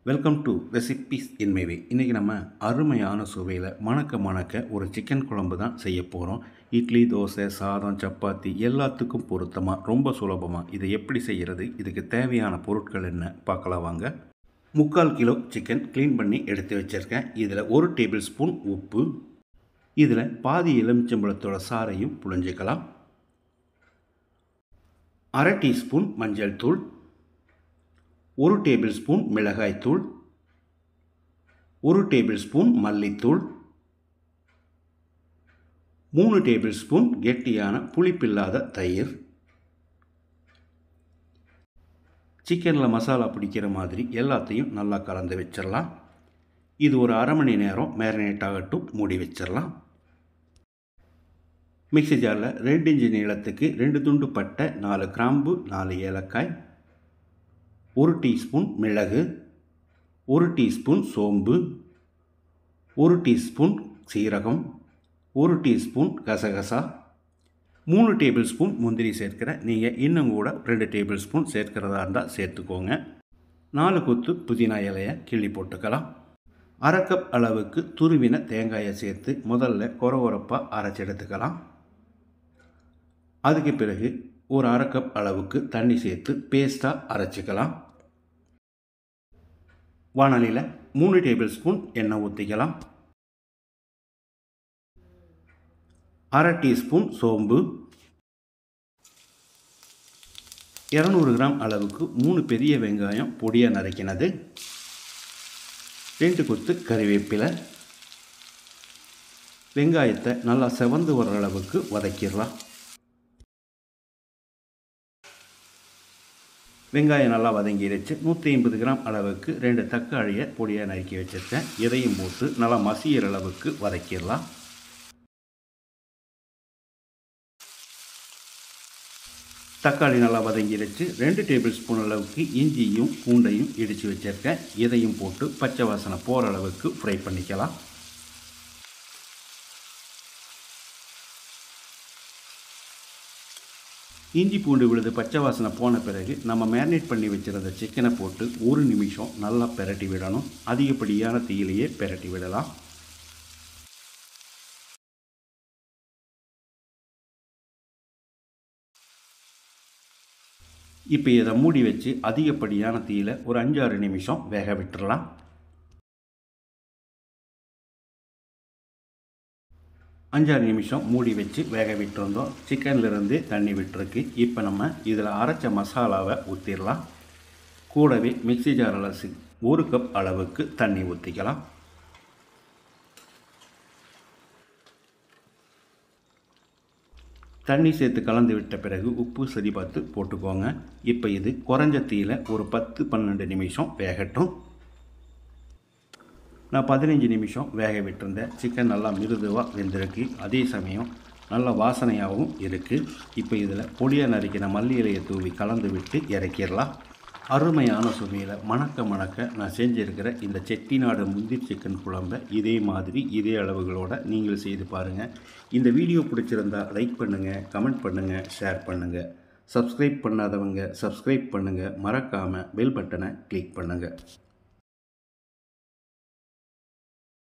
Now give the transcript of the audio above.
welcome to recipes இன்மைவே இன்றைக்கி நம்ம அருமையான சுவையில் மணக்க மணக்க ஒரு சிக்கன் குழம்பு தான் செய்ய போகிறோம் இட்லி தோசை சாதம் சப்பாத்தி எல்லாத்துக்கும் பொருத்தமாக ரொம்ப சுலபமாக இதை எப்படி செய்கிறது இதுக்கு தேவையான பொருட்கள் என்ன பார்க்கலாம் வாங்க முக்கால் கிலோ சிக்கன் க்ளீன் பண்ணி எடுத்து வச்சுருக்கேன் இதில் ஒரு டேபிள் ஸ்பூன் உப்பு இதில் பாதி எலுமிச்சம்பழத்தோட சாறையும் புழிஞ்சிக்கலாம் அரை டீஸ்பூன் மஞ்சள் தூள் ஒரு டேபிள் ஸ்பூன் மிளகாய்த்தூள் ஒரு டேபிள் ஸ்பூன் மல்லித்தூள் மூணு டேபிள் ஸ்பூன் கெட்டியான புளிப்பில்லாத தயிர் சிக்கனில் மசாலா பிடிக்கிற மாதிரி எல்லாத்தையும் நல்லா கலந்து வச்சிடலாம் இது ஒரு அரை மணி நேரம் மேரினேட் ஆகட்டும் மூடி வச்சிடலாம் மிக்சி ஜாரில் ரெண்டு இன்ச்சு நீளத்துக்கு ரெண்டு துண்டு பட்டை நாலு கிராம்பு நாலு ஏலக்காய் ஒரு டீஸ்பூன் மிளகு ஒரு டீஸ்பூன் சோம்பு ஒரு டீஸ்பூன் சீரகம் ஒரு டீஸ்பூன் கசகசா மூணு டேபிள் ஸ்பூன் முந்திரி சேர்க்கிறேன் நீங்கள் இன்னும் கூட ரெண்டு டேபிள் ஸ்பூன் சேர்க்கிறதா இருந்தால் சேர்த்துக்கோங்க நாலு கொத்து புதினா இலையை கிள்ளி போட்டுக்கலாம் அரை கப் அளவுக்கு துருவின தேங்காயை சேர்த்து முதல்ல கொரகொரப்பாக அரைச்சி எடுத்துக்கலாம் அதுக்கு பிறகு ஒரு அரை கப் அளவுக்கு தண்ணி சேர்த்து பேஸ்ட்டாக அரைச்சிக்கலாம் வானலியில் மூணு டேபிள் ஸ்பூன் எண்ணெய் ஊற்றிக்கலாம் அரை டீஸ்பூன் சோம்பு இரநூறு கிராம் அளவுக்கு மூணு பெரிய வெங்காயம் பொடியாக நறுக்கினது ரெண்டு கொத்து கறிவேப்பிலை வெங்காயத்தை நல்லா செவந்து வர அளவுக்கு வதக்கிடலாம் வெங்காயம் நல்லா வதங்கிடுச்சு நூற்றி ஐம்பது கிராம் அளவுக்கு ரெண்டு தக்காளியை பொடியாக நறுக்கி வச்சுருக்கேன் இதையும் போட்டு நல்லா மசிகிற அளவுக்கு வதக்கிடலாம் தக்காளி நல்லா வதங்கிடுச்சு ரெண்டு டேபிள் ஸ்பூன் அளவுக்கு இஞ்சியும் பூண்டையும் இடித்து வச்சுருக்கேன் இதையும் போட்டு பச்சை வாசனை போகிற அளவுக்கு ஃப்ரை பண்ணிக்கலாம் இஞ்சி பூண்டு விழுது பச்சை வாசனை போன பிறகு நம்ம மேரினேட் பண்ணி வச்சுருந்த சிக்கனை போட்டு ஒரு நிமிஷம் நல்லா பெரட்டி விடணும் அதிகப்படியான தீயிலேயே பெரட்டி விடலாம் இப்போ இதை மூடி வச்சு அதிகப்படியான தீயில் ஒரு அஞ்சாறு நிமிஷம் வேக விட்டுறலாம் அஞ்சாறு நிமிஷம் மூடி வச்சு வேக விட்டுருந்தோம் சிக்கன்லேருந்து தண்ணி விட்டுருக்கு இப்போ நம்ம இதில் அரைச்ச மசாலாவை ஊற்றிடலாம் கூடவே மிக்சி ஜார் அலசி ஒரு கப் அளவுக்கு தண்ணி ஊற்றிக்கலாம் தண்ணி சேர்த்து கலந்து விட்ட பிறகு உப்பு சரி பார்த்து போட்டுக்கோங்க இப்போ இது குறைஞ்ச தீயில் ஒரு பத்து பன்னெண்டு நிமிஷம் வேகட்டும் நான் பதினஞ்சு நிமிஷம் வேக விட்டுருந்தேன் சிக்கன் நல்லா மிருதுவாக வெந்திருக்கு அதே சமயம் நல்ல வாசனையாகவும் இருக்குது இப்போ இதில் பொடியாக நறுக்கின மல்லி இலையை தூவி கலந்து விட்டு இறக்கிடலாம் அருமையான சுவையில் மணக்க மணக்க நான் செஞ்சுருக்கிற இந்த செட்டிநாடு முந்திரி சிக்கன் குழம்பை இதே மாதிரி இதே அளவுகளோடு நீங்கள் செய்து பாருங்கள் இந்த வீடியோ பிடிச்சிருந்தா லைக் பண்ணுங்கள் கமெண்ட் பண்ணுங்கள் ஷேர் பண்ணுங்கள் சப்ஸ்கிரைப் பண்ணாதவங்க சப்ஸ்கிரைப் பண்ணுங்கள் மறக்காமல் பெல் பட்டனை கிளிக் பண்ணுங்கள்